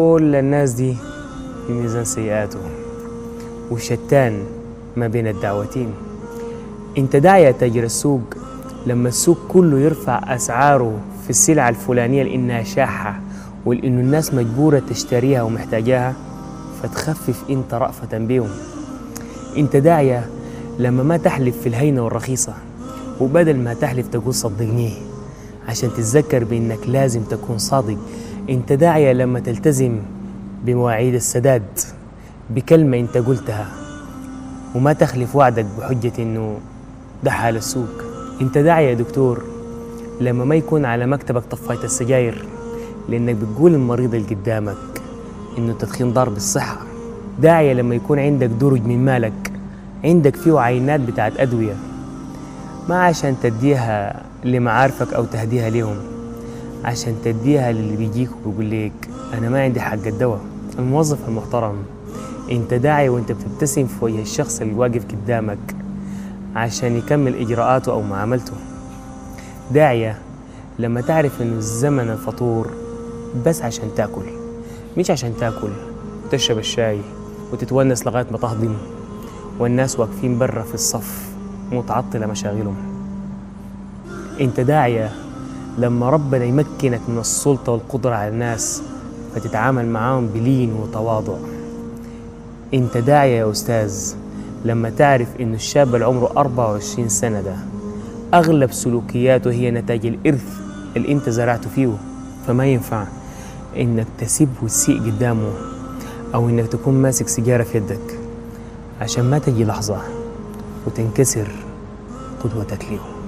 كل الناس دي في ميزان سيئاته وشتان ما بين الدعوتين انت داعي يا تاجر السوق لما السوق كله يرفع أسعاره في السلعة الفلانية لأنها شاحة ولأنه الناس مجبورة تشتريها ومحتاجاها فتخفف انت رأفة بيهم انت داعية لما ما تحلف في الهينة والرخيصة وبدل ما تحلف تقول صدقني عشان تتذكر بانك لازم تكون صادق انت داعية لما تلتزم بمواعيد السداد بكلمة انت قلتها وما تخلف وعدك بحجة انه ده حال السوق انت داعية يا دكتور لما ما يكون على مكتبك طفاية السجاير لانك بتقول المريض اللي قدامك انه التدخين ضار بالصحة داعية لما يكون عندك درج من مالك عندك فيه عينات بتاعت أدوية ما عشان تديها لمعارفك أو تهديها لهم عشان تديها للي بيجيك وبيقول لك أنا ما عندي حق الدواء الموظف المحترم أنت داعي وأنت بتبتسم في وجه الشخص اللي واقف قدامك عشان يكمل إجراءاته أو معاملته داعية لما تعرف إنه الزمن الفطور بس عشان تاكل مش عشان تاكل وتشرب الشاي وتتونس لغاية ما تهضم والناس واقفين برا في الصف متعطلة مشاغلهم انت داعية لما ربنا يمكنك من السلطة والقدرة على الناس فتتعامل معاهم بلين وتواضع انت داعية يا أستاذ لما تعرف إنه الشاب اللي عمره 24 سنة ده أغلب سلوكياته هي نتاج الإرث اللي أنت زرعته فيه فما ينفع إنك تسيب وتسيء قدامه أو إنك تكون ماسك سيجارة في يدك عشان ما تجي لحظة وتنكسر قدوتك ليه